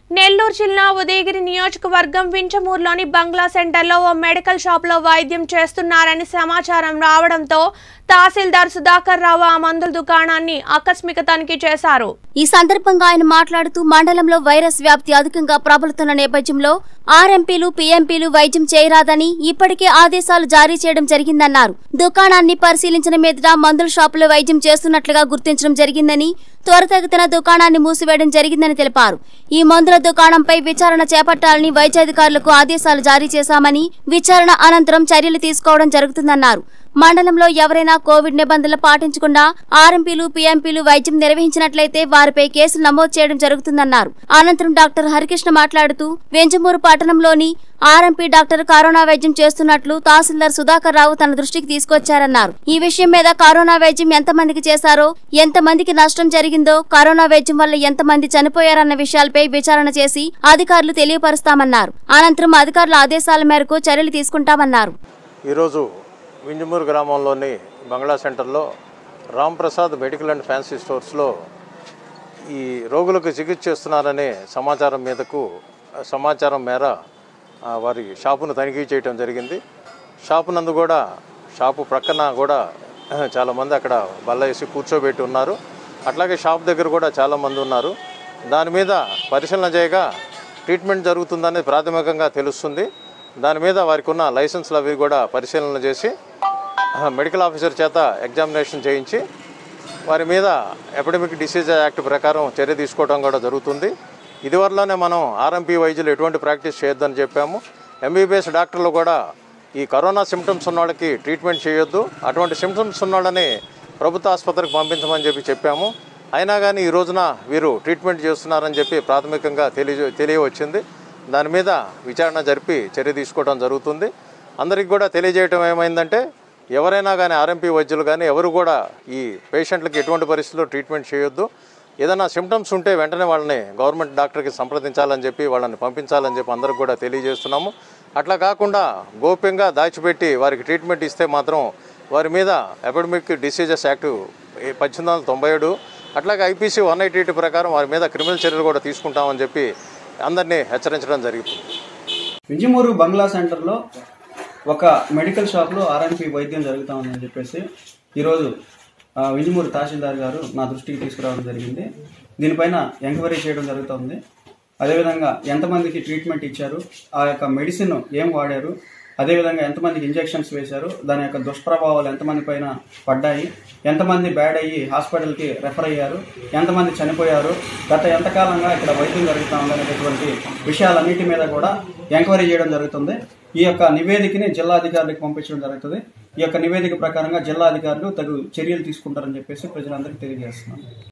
నెల్లూరు జిల్లా ఉదయగిరి నియోజకవర్గం వించమూరులోని బంగ్లా సెంటర్లో ఓ మెడికల్ షాప్లో వైద్యం చేస్తున్నారని సమాచారం రావడంతో తహసీల్దార్ సుధాకర్ రావు ఆ మందుల దుకాణాన్ని ఆకస్మిక తనిఖీ చేశారు ఈ సందర్భంగా ఆయన మాట్లాడుతూ మండలంలో వైరస్ వ్యాప్తి అధికంగా ప్రబలుతున్న నేపథ్యంలో ఆర్ఎంపీలు పీఎంపీలు వైద్యం చేయరాదని ఇప్పటికే ఆదేశాలు జారీ చేయడం జరిగిందన్నారు దుకాణాన్ని పరిశీలించిన మీదట మందుల షాపులో వైద్యం చేస్తున్నట్లుగా గుర్తించడం జరిగిందని త్వరితగతిన దుకాణాన్ని మూసివేయడం జరిగిందని తెలిపారు ఈ మందుల దుకాణంపై విచారణ చేపట్టాలని వైద్యాధికారులకు ఆదేశాలు జారీ చేశామని విచారణ అనంతరం చర్యలు తీసుకోవడం జరుగుతుందన్నారు మండలంలో ఎవరైనా కోవిడ్ నిబంధనలు పాటించకుండా ఆర్ఎంపీలు పీఎంపీలు వైద్యం నిర్వహించినట్లయితే వారిపై కేసులు నమోదు చేయడం జరుగుతుందన్నారు అనంతరం డాక్టర్ హరికృష్ణ మాట్లాడుతూ వెంజమూరు పట్టణంలోని ఆర్ఎంపీ డాక్టర్ కరోనా వైద్యం చేస్తున్నట్లు తహసీల్దార్ సుధాకర్ రావు తన దృష్టికి తీసుకొచ్చారన్నారు ఈ విషయం మీద కరోనా వైద్యం ఎంతమందికి చేశారో ఎంతమందికి నష్టం జరిగిందో కరోనా వైద్యం వల్ల ఎంతమంది చనిపోయారన్న విషయాలపై విచారణ చేసి అధికారులు తెలియపరుస్తామన్నారు అనంతరం అధికారుల ఆదేశాల మేరకు చర్యలు తీసుకుంటామన్నారు ఈరోజు వింజమూరు గ్రామంలోని బంగ్లా సెంటర్లో Ram Prasad medical and fancy స్టోర్స్లో ఈ రోగులకు చికిత్స చేస్తున్నారనే సమాచారం మీదకు సమాచారం మేర ఆ, వారి షాపును తనిఖీ చేయడం జరిగింది షాపు నందు కూడా షాపు ప్రక్కన కూడా చాలామంది అక్కడ బల్ల వేసి కూర్చోబెట్టి ఉన్నారు అట్లాగే షాప్ దగ్గర కూడా చాలామంది ఉన్నారు దాని మీద పరిశీలన చేయగా ట్రీట్మెంట్ జరుగుతుందనేది ప్రాథమికంగా తెలుస్తుంది దాని మీద వారికి ఉన్న లైసెన్స్లు అవి కూడా పరిశీలన చేసి ఆ, మెడికల్ ఆఫీసర్ చేత ఎగ్జామినేషన్ చేయించి వారి మీద ఎపిడమిక్ డిసీజ్ యాక్ట్ ప్రకారం చర్య తీసుకోవడం కూడా జరుగుతుంది ఇదివరలోనే మనం ఆర్ఎంపీ వైద్యులు ఎటువంటి ప్రాక్టీస్ చేయొద్దని చెప్పాము ఎంబీబీఎస్ డాక్టర్లు కూడా ఈ కరోనా సిమ్టమ్స్ ఉన్న వాళ్ళకి ట్రీట్మెంట్ చేయొద్దు అటువంటి సిమ్టమ్స్ ఉన్న వాళ్ళని ప్రభుత్వ ఆసుపత్రికి పంపించమని చెప్పి చెప్పాము అయినా కానీ ఈ రోజున వీరు ట్రీట్మెంట్ చేస్తున్నారని చెప్పి ప్రాథమికంగా తెలియ తెలియవచ్చింది దాని మీద విచారణ జరిపి చర్య తీసుకోవడం జరుగుతుంది అందరికీ కూడా తెలియజేయటం ఏమైందంటే ఎవరైనా కానీ ఆర్ఎంపీ వైద్యులు కానీ ఎవరు కూడా ఈ పేషెంట్లకి ఎటువంటి పరిస్థితుల్లో ట్రీట్మెంట్ చేయొద్దు ఏదైనా సిమ్టమ్స్ ఉంటే వెంటనే వాళ్ళని గవర్నమెంట్ డాక్టర్కి సంప్రదించాలని చెప్పి వాళ్ళని పంపించాలని చెప్పి అందరికి కూడా తెలియజేస్తున్నాము అట్లా కాకుండా గోప్యంగా దాచిపెట్టి వారికి ట్రీట్మెంట్ ఇస్తే మాత్రం వారి మీద ఎపిడమిక్ డిసీజెస్ యాక్ట్ పద్దెనిమిది వందల తొంభై ఏడు అట్లాగే ఐపీసీ వన్ ఎయిటీ ఎయిట్ ప్రకారం వారి మీద క్రిమినల్ చర్యలు కూడా తీసుకుంటామని చెప్పి అందరినీ హెచ్చరించడం జరుగుతుంది వింజమూరు బంగ్లా సెంటర్లో ఒక మెడికల్ షాప్లో ఆర్ఎంపీ వైద్యం జరుగుతూ ఉందని చెప్పేసి ఈరోజు ఆ, వింజమూరు తహసీల్దార్ గారు నా దృష్టికి తీసుకురావడం జరిగింది దీనిపైన ఎంక్వైరీ చేయడం జరుగుతుంది అదేవిధంగా ఎంతమందికి ట్రీట్మెంట్ ఇచ్చారు ఆ యొక్క మెడిసిన్ ఏం వాడారు అదేవిధంగా ఎంతమందికి ఇంజెక్షన్స్ వేశారు దాని యొక్క దుష్ప్రభావాలు ఎంతమంది పైన పడ్డాయి ఎంతమంది బ్యాడ్ అయ్యి హాస్పిటల్కి రెఫర్ అయ్యారు ఎంతమంది చనిపోయారు గత ఎంతకాలంగా ఇక్కడ వైద్యం జరుగుతూ ఉందనేటటువంటి విషయాలన్నిటి మీద కూడా ఎంక్వైరీ చేయడం జరుగుతుంది ఈ యొక్క నివేదికని జిల్లా అధికారులకు పంపించడం జరుగుతుంది ఈ యొక్క నివేదిక ప్రకారంగా జిల్లా అధికారులు తగు చర్యలు తీసుకుంటారని చెప్పేసి ప్రజలందరికీ తెలియజేస్తున్నాను